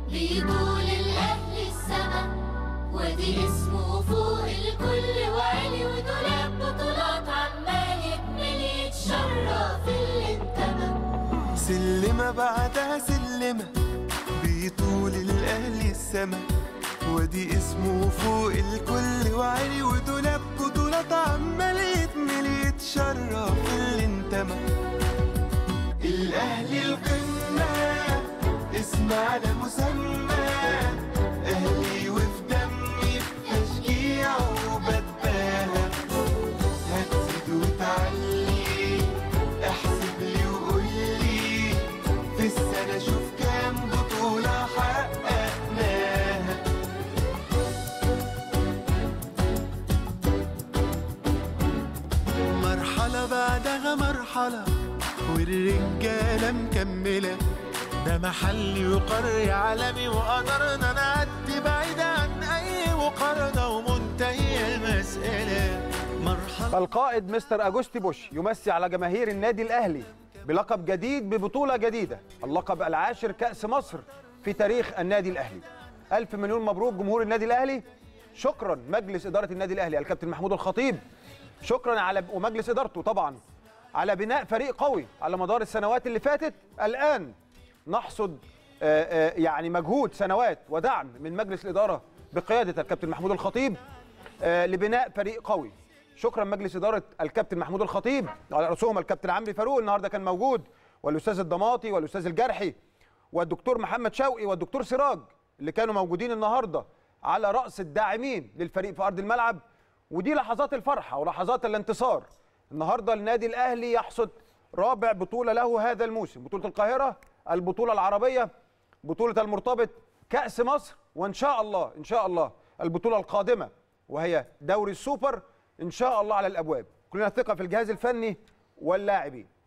بيطول الأهل السما وادي اسمه فوق الكل وعلي ودولاب بطولات عمال يكمل يتشرف اللي انتمى سلمة بعدها سلمة بيطول الأهل السما وادي اسمه فوق الكل وعلي ودولاب بطولات عمال يتمل يتشرف اللي انتمى الأهلي القمة اسم على مسمى أهلي وفي دمي في تشجيع وبتباهى هتزيد وتعلي احسب لي وقول لي في السنة شوف كام بطولة حققناها مرحلة بعدها مرحلة والرجالة مكملة ده محلي وقرية عالمي وقدرنا نعدي بعيد عن أي مقارنة ومنتهية المسألة مرحلة القائد مستر أجوستي بوش يمسي على جماهير النادي الأهلي بلقب جديد ببطولة جديدة اللقب العاشر كأس مصر في تاريخ النادي الأهلي ألف مليون مبروك جمهور النادي الأهلي شكرا مجلس إدارة النادي الأهلي الكابتن محمود الخطيب شكرا على ومجلس إدارته طبعا على بناء فريق قوي على مدار السنوات اللي فاتت الآن نحصد آه، آه، يعني مجهود سنوات ودعم من مجلس الإدارة بقيادة الكابتن محمود الخطيب آه، لبناء فريق قوي شكرا مجلس اداره الكابتن محمود الخطيب على راسهم الكابتن عمرو فاروق النهارده كان موجود والاستاذ الضماطي والاستاذ الجرحي والدكتور محمد شوقي والدكتور سراج اللي كانوا موجودين النهارده على راس الداعمين للفريق في ارض الملعب ودي لحظات الفرحه ولحظات الانتصار النهارده النادي الاهلي يحصد رابع بطوله له هذا الموسم بطوله القاهره البطوله العربيه بطوله المرتبط كاس مصر وان شاء الله ان شاء الله البطوله القادمه وهي دوري السوبر ان شاء الله على الابواب كلنا ثقه في الجهاز الفني واللاعبين